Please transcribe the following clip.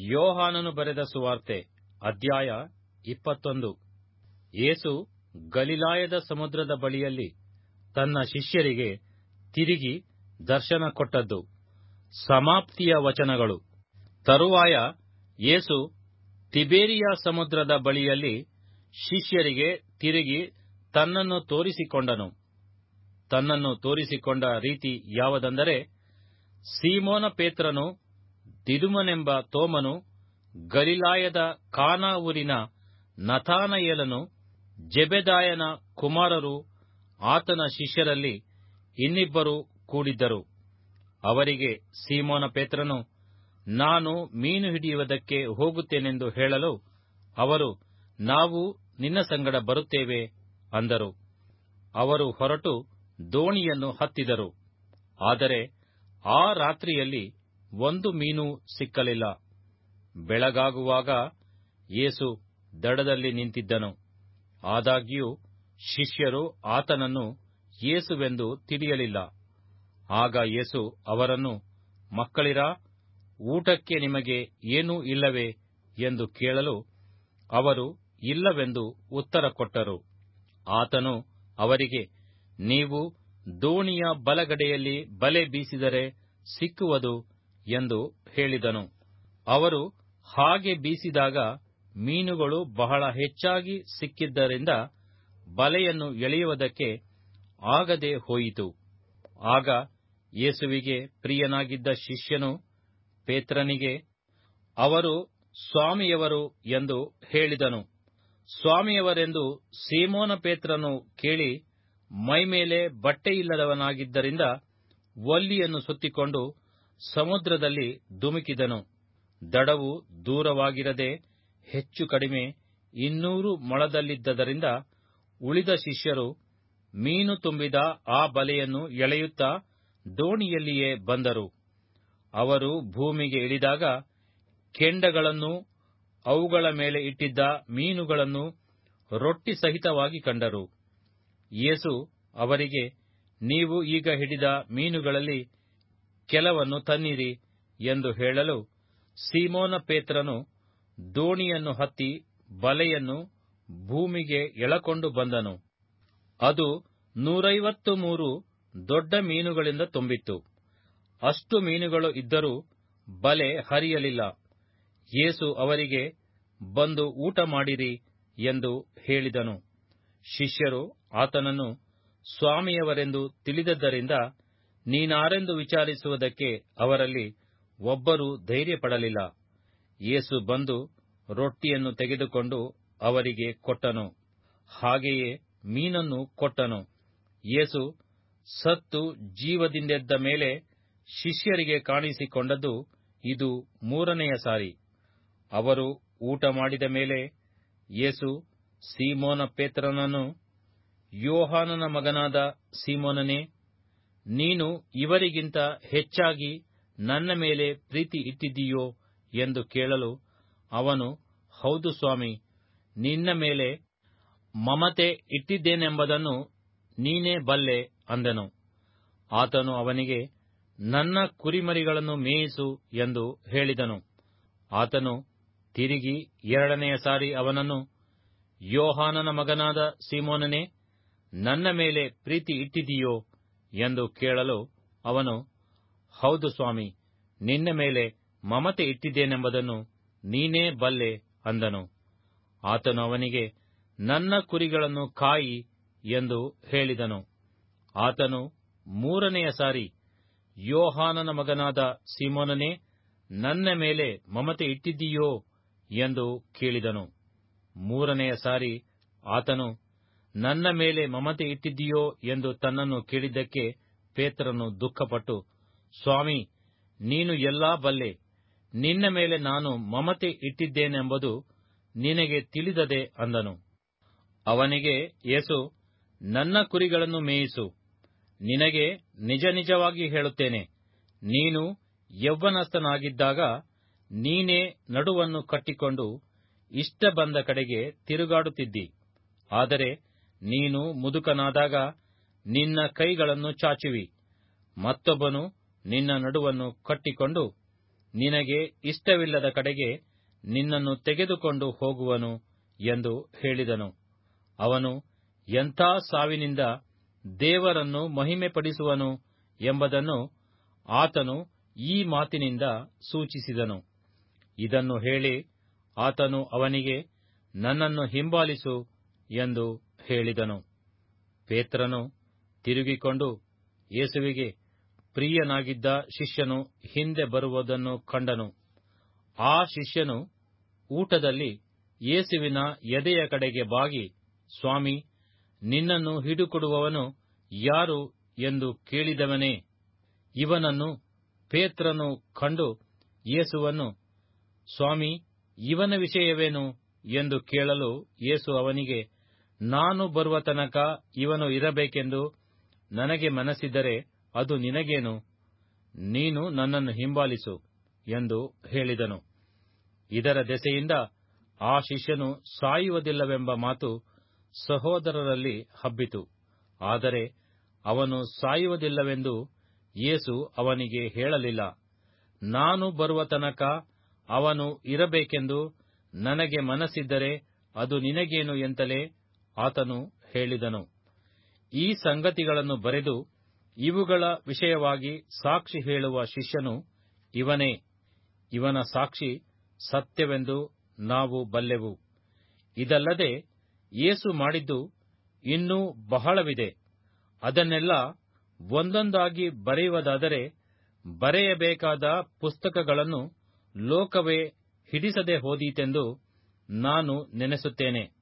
ಯೋಹಾನನು ಬರೆದ ಸುವಾರ್ತೆ ಅಧ್ಯಾಯ ಇಪ್ಪತ್ತೊಂದು ಯೇಸು ಗಲಿಲಾಯದ ಸಮುದ್ರದ ಬಳಿಯಲ್ಲಿ ತನ್ನ ಶಿಷ್ಯರಿಗೆ ತಿರುಗಿ ದರ್ಶನ ಕೊಟ್ಟದ್ದು ಸಮಾಪ್ತಿಯ ವಚನಗಳು ತರುವಾಯ ಯೇಸು ತಿಬೇರಿಯ ಸಮುದ್ರದ ಬಳಿಯಲ್ಲಿ ಶಿಷ್ಯರಿಗೆ ತಿರುಗಿ ತನ್ನನ್ನು ತೋರಿಸಿಕೊಂಡನು ತನ್ನನ್ನು ತೋರಿಸಿಕೊಂಡ ರೀತಿ ಯಾವುದೆಂದರೆ ಸೀಮೋನ ಪೇತ್ರನು ದಿದುಮನೆಂಬ ತೋಮನು ಗಲಿಲಾಯದ ಕಾನಾ ಊರಿನ ನಥಾನಯೇಲನು ಜೆಬೆದಾಯನ ಕುಮಾರರು ಆತನ ಶಿಷ್ಯರಲ್ಲಿ ಇನ್ನಿಬ್ಬರು ಕೂಡಿದ್ದರು ಅವರಿಗೆ ಸೀಮೋನ ಪೇತ್ರನು ನಾನು ಮೀನು ಹಿಡಿಯುವುದಕ್ಕೆ ಹೋಗುತ್ತೇನೆಂದು ಹೇಳಲು ಅವರು ನಾವು ನಿನ್ನ ಸಂಗಡ ಬರುತ್ತೇವೆ ಅಂದರು ಅವರು ಹೊರಟು ದೋಣಿಯನ್ನು ಹತ್ತಿದರು ಆದರೆ ಆ ರಾತ್ರಿಯಲ್ಲಿ ಒಂದು ಮೀನು ಸಿಕ್ಕಲಿಲ್ಲ ಬೆಳಗಾಗುವಾಗ ಯೇಸು ದಡದಲ್ಲಿ ನಿಂತಿದ್ದನು ಆದಾಗ್ಯೂ ಶಿಷ್ಯರು ಆತನನ್ನು ಯೇಸುವೆಂದು ತಿಳಿಯಲಿಲ್ಲ ಆಗ ಯೇಸು ಅವರನ್ನು ಮಕ್ಕಳಿರಾ ಊಟಕ್ಕೆ ನಿಮಗೆ ಏನೂ ಇಲ್ಲವೇ ಎಂದು ಕೇಳಲು ಅವರು ಇಲ್ಲವೆಂದು ಉತ್ತರ ಕೊಟ್ಟರು ಆತನು ಅವರಿಗೆ ನೀವು ದೋಣಿಯ ಬಲಗಡೆಯಲ್ಲಿ ಬಲೆ ಬೀಸಿದರೆ ಸಿಕ್ಕುವುದು ಎಂದು ಹೇಳಿದನು ಅವರು ಹಾಗೆ ಬೀಸಿದಾಗ ಮೀನುಗಳು ಬಹಳ ಹೆಚ್ಚಾಗಿ ಸಿಕ್ಕಿದ್ದರಿಂದ ಬಲೆಯನ್ನು ಎಳೆಯುವುದಕ್ಕೆ ಆಗದೆ ಹೋಯಿತು ಆಗ ಯೇಸುವಿಗೆ ಪ್ರಿಯನಾಗಿದ್ದ ಶಿಷ್ಯನು ಪೇತ್ರನಿಗೆ ಅವರು ಸ್ವಾಮಿಯವರು ಎಂದು ಹೇಳಿದನು ಸ್ವಾಮಿಯವರೆಂದು ಸೀಮೋನ ಪೇತ್ರನು ಕೇಳಿ ಮೈಮೇಲೆ ಬಟ್ಟೆಯಿಲ್ಲದವನಾಗಿದ್ದರಿಂದ ಒಲ್ಲಿಯನ್ನು ಸುತ್ತಿಕೊಂಡು ಸಮುದ್ರದಲ್ಲಿ ಧುಮುಕಿದನು ದಡವು ದೂರವಾಗಿರದೆ ಹೆಚ್ಚು ಕಡಿಮೆ ಇನ್ನೂರು ಮೊಳದಲ್ಲಿದ್ದರಿಂದ ಉಳಿದ ಶಿಷ್ಯರು ಮೀನು ತುಂಬಿದ ಆ ಬಲೆಯನ್ನು ಎಳೆಯುತ್ತಾ ದೋಣಿಯಲ್ಲಿಯೇ ಬಂದರು ಅವರು ಭೂಮಿಗೆ ಇಳಿದಾಗ ಕೆಂಡಗಳನ್ನೂ ಅವುಗಳ ಮೇಲೆ ಇಟ್ಟಿದ್ದ ಮೀನುಗಳನ್ನು ರೊಟ್ಟಿ ಸಹಿತವಾಗಿ ಕಂಡರು ಯೇಸು ಅವರಿಗೆ ನೀವು ಈಗ ಹಿಡಿದ ಮೀನುಗಳಲ್ಲಿ ಕೆಲವನ್ನು ತನ್ನಿರಿ ಎಂದು ಹೇಳಲು ಸೀಮೋನ ಪೇತ್ರನು ದೋಣಿಯನ್ನು ಹತ್ತಿ ಬಲೆಯನ್ನು ಭೂಮಿಗೆ ಎಳಕೊಂಡು ಬಂದನು ಅದು ನೂರೈವತ್ತು ಮೂರು ದೊಡ್ಡ ಮೀನುಗಳಿಂದ ತುಂಬಿತ್ತು ಅಷ್ಟು ಮೀನುಗಳು ಇದ್ದರೂ ಬಲೆ ಹರಿಯಲಿಲ್ಲ ಯೇಸು ಅವರಿಗೆ ಬಂದು ಊಟ ಮಾಡಿರಿ ಎಂದು ಹೇಳಿದನು ಶಿಷ್ಯರು ಆತನನ್ನು ಸ್ವಾಮಿಯವರೆಂದು ತಿಳಿದದ್ದರಿಂದ ನೀನಾರೆಂದು ವಿಚಾರಿಸುವುದಕ್ಕೆ ಅವರಲ್ಲಿ ಒಬ್ಬರೂ ಧೈರ್ಯಪಡಲಿಲ್ಲ ಯೇಸು ಬಂದು ರೊಟ್ಟಿಯನ್ನು ತೆಗೆದುಕೊಂಡು ಅವರಿಗೆ ಕೊಟ್ಟನು ಹಾಗೆಯೇ ಮೀನನ್ನು ಕೊಟ್ಟನು ಯೇಸು ಸತ್ತು ಜೀವದಿಂದೆದ್ದ ಮೇಲೆ ಶಿಷ್ಯರಿಗೆ ಕಾಣಿಸಿಕೊಂಡದ್ದು ಇದು ಮೂರನೆಯ ಸಾರಿ ಅವರು ಊಟ ಮಾಡಿದ ಮೇಲೆ ಯೇಸು ಸೀಮೋನ ಪೇತ್ರನನ್ನು ಯೋಹಾನನ ಮಗನಾದ ಸೀಮೋನನೇ ನೀನು ಇವರಿಗಿಂತ ಹೆಚ್ಚಾಗಿ ನನ್ನ ಮೇಲೆ ಪ್ರೀತಿ ಇಟ್ಟಿದ್ದೀಯೋ ಎಂದು ಕೇಳಲು ಅವನು ಹೌದು ಸ್ವಾಮಿ ನಿನ್ನ ಮೇಲೆ ಮಮತೆ ಇಟ್ಟಿದ್ದೇನೆಂಬುದನ್ನು ನೀನೇ ಬಲ್ಲೆ ಅಂದನು ಆತನು ಅವನಿಗೆ ನನ್ನ ಕುರಿಮರಿಗಳನ್ನು ಮೇಯಿಸು ಎಂದು ಹೇಳಿದನು ಆತನು ತಿರುಗಿ ಎರಡನೆಯ ಸಾರಿ ಅವನನ್ನು ಯೋಹಾನನ ಮಗನಾದ ಸೀಮೋನನೇ ನನ್ನ ಮೇಲೆ ಪ್ರೀತಿ ಇಟ್ಟಿದೀಯೋ ಎಂದು ಕೇಳಲು ಅವನು ಹೌದು ಸ್ವಾಮಿ ನಿನ್ನ ಮೇಲೆ ಮಮತೆ ಇಟ್ಟಿದ್ದೇನೆಂಬುದನ್ನು ನೀನೇ ಬಲ್ಲೆ ಅಂದನು ಆತನು ಅವನಿಗೆ ನನ್ನ ಕುರಿಗಳನ್ನು ಕಾಯಿ ಎಂದು ಹೇಳಿದನು ಆತನು ಮೂರನೆಯ ಸಾರಿ ಯೋಹಾನನ ಮಗನಾದ ಸೀಮೋನನೇ ನನ್ನ ಮೇಲೆ ಮಮತೆ ಇಟ್ಟಿದ್ದೀಯೋ ಎಂದು ಕೇಳಿದನು ಮೂರನೆಯ ಸಾರಿ ಆತನು ನನ್ನ ಮೇಲೆ ಮಮತೆ ಇಟ್ಟಿದ್ದೀಯೋ ಎಂದು ತನ್ನನ್ನು ಕೇಳಿದ್ದಕ್ಕೆ ಪೇತ್ರನು ದುಃಖಪಟ್ಟು ಸ್ವಾಮಿ ನೀನು ಎಲ್ಲಾ ಬಲ್ಲೆ ನಿನ್ನ ಮೇಲೆ ನಾನು ಮಮತೆ ಇಟ್ಟಿದ್ದೇನೆಂಬುದು ನಿನಗೆ ತಿಳಿದದೆ ಅಂದನು ಅವನಿಗೆ ಯೇಸು ನನ್ನ ಕುರಿಗಳನ್ನು ಮೇಯಿಸು ನಿನಗೆ ನಿಜ ನಿಜವಾಗಿ ಹೇಳುತ್ತೇನೆ ನೀನು ಯೌವನಸ್ಥನಾಗಿದ್ದಾಗ ನೀನೇ ನಡುವನ್ನು ಕಟ್ಟಿಕೊಂಡು ಇಷ್ಟ ಬಂದ ಕಡೆಗೆ ತಿರುಗಾಡುತ್ತಿದ್ದಿ ಆದರೆ ನೀನು ಮುದುಕನಾದಾಗ ನಿನ್ನ ಕೈಗಳನ್ನು ಚಾಚುವಿ ಮತ್ತೊಬ್ಬನು ನಿನ್ನ ನಡುವನ್ನು ಕಟ್ಟಿಕೊಂಡು ನಿನಗೆ ಇಷ್ಟವಿಲ್ಲದ ಕಡೆಗೆ ನಿನ್ನನ್ನು ತೆಗೆದುಕೊಂಡು ಹೋಗುವನು ಎಂದು ಹೇಳಿದನು ಅವನು ಎಂಥ ಸಾವಿನಿಂದ ದೇವರನ್ನು ಮಹಿಮೆಪಡಿಸುವನು ಎಂಬುದನ್ನು ಆತನು ಈ ಮಾತಿನಿಂದ ಸೂಚಿಸಿದನು ಇದನ್ನು ಹೇಳಿ ಆತನು ಅವನಿಗೆ ನನ್ನನ್ನು ಹಿಂಬಾಲಿಸು ಎಂದು ಹೇಳಿದನು ಪೇತ್ರನು ತಿರುಗಿಕೊಂಡು ಯೇಸುವಿಗೆ ಪ್ರಿಯನಾಗಿದ್ದ ಶಿಷ್ಯನು ಹಿಂದೆ ಬರುವುದನ್ನು ಕಂಡನು ಆ ಶಿಷ್ಯನು ಊಟದಲ್ಲಿ ಯೇಸುವಿನ ಎದೆಯ ಕಡೆಗೆ ಬಾಗಿ ಸ್ವಾಮಿ ನಿನ್ನನ್ನು ಹಿಡುಕೊಡುವವನು ಯಾರು ಎಂದು ಕೇಳಿದವನೇ ಇವನನ್ನು ಪೇತ್ರನು ಕಂಡು ಯೇಸುವನ್ನು ಸ್ವಾಮಿ ಇವನ ವಿಷಯವೇನು ಎಂದು ಕೇಳಲು ಯೇಸು ಅವನಿಗೆ ನಾನು ಬರುವ ತನಕ ಇವನು ಇರಬೇಕೆಂದು ನನಗೆ ಮನಸ್ಸಿದ್ದರೆ ಅದು ನಿನಗೇನು ನೀನು ನನ್ನನ್ನು ಹಿಂಬಾಲಿಸು ಎಂದು ಹೇಳಿದನು ಇದರ ದೆಸೆಯಿಂದ ಆ ಶಿಷ್ಯನು ಸಾಯುವುದಿಲ್ಲವೆಂಬ ಮಾತು ಸಹೋದರರಲ್ಲಿ ಹಬ್ಬಿತು ಆದರೆ ಅವನು ಸಾಯುವುದಿಲ್ಲವೆಂದು ಯೇಸು ಅವನಿಗೆ ಹೇಳಲಿಲ್ಲ ನಾನು ಬರುವ ತನಕ ಅವನು ಇರಬೇಕೆಂದು ನನಗೆ ಮನಸ್ಸಿದ್ದರೆ ಅದು ನಿನಗೇನು ಎಂತಲೇ ಆತನು ಹೇಳಿದನು ಈ ಸಂಗತಿಗಳನ್ನು ಬರೆದು ಇವುಗಳ ವಿಷಯವಾಗಿ ಸಾಕ್ಷಿ ಹೇಳುವ ಶಿಷ್ಯನು ಇವನೇ ಇವನ ಸಾಕ್ಷಿ ಸತ್ಯವೆಂದು ನಾವು ಬಲ್ಲೆವು ಇದಲ್ಲದೆ ಯೇಸು ಮಾಡಿದ್ದು ಇನ್ನೂ ಬಹಳವಿದೆ ಅದನ್ನೆಲ್ಲ ಒಂದೊಂದಾಗಿ ಬರೆಯುವುದಾದರೆ ಬರೆಯಬೇಕಾದ ಪುಸ್ತಕಗಳನ್ನು ಲೋಕವೇ ಹಿಡಿಸದೆ ಹೋದೀತೆಂದು ನಾನು ನೆನೆಸುತ್ತೇನೆ